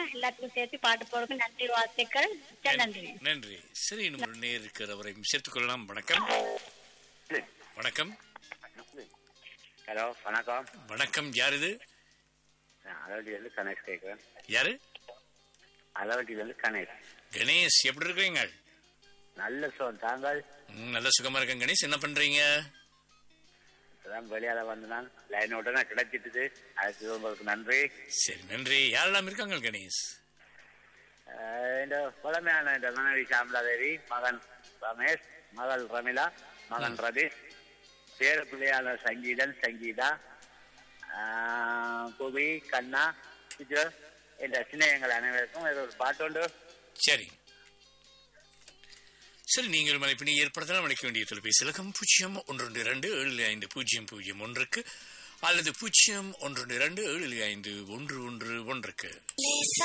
எல்லாத்துக்கும் சேர்த்து பாட்டு போடுங்க நன்றி வாழ்த்துக்கள் மிக்க நன்றி நன்றி சரி இன்னும் ஒரு நேர் இருக்கிறவரை சேர்த்துக் கொள்ளலாம் வணக்கம் வணக்கம் ஹலோ வணக்கம் வணக்கம் யார் இது நான் அளவட்டியிலேருந்து கணேஷ் கேட்குறேன் யாரு அளவட்டியிலேருந்து கணேஷ் கணேஷ் எப்படி இருக்கீங்க நல்ல சோன் தாங்கள் ம், நல்ல சுகமா இருக்கேன் கணேஷ் என்ன பண்றீங்க இப்பதான் வெளியால வந்து நான் லைன் உடனே கிடைச்சிட்டுது அதுக்கு உங்களுக்கு நன்றி சரி நன்றி யாரெல்லாம் இருக்காங்க கணேஷ் அஹ் இந்த புலமையான இந்த மனைவி சாமலா தேவி மகன் ரமேஷ் மகள் ரமிளா மகன் ரதீஷ் பேர பிள்ளையான சங்கீதன் சங்கீதா அஹ் புவி கண்ணா விஜய் இந்த சின்னையங்கள் அனைவருக்கும் இது ஒரு பாட்டு உண்டு சரி சரி நீங்கள் மலைப்பினை ஏற்படுத்தலாம் அழைக்க வேண்டிய தொலைபேசி இலக்கம் பூஜ்ஜியம் ஒன்று இரண்டு ஏழு ஐந்து பூஜ்ஜியம் பூஜ்ஜியம் ஒன்றுக்கு அல்லது பூஜ்ஜியம் ஒன்று இரண்டு ஏழு ஐந்து ஒன்று ஒன்று ஒன்றுக்கு லேசா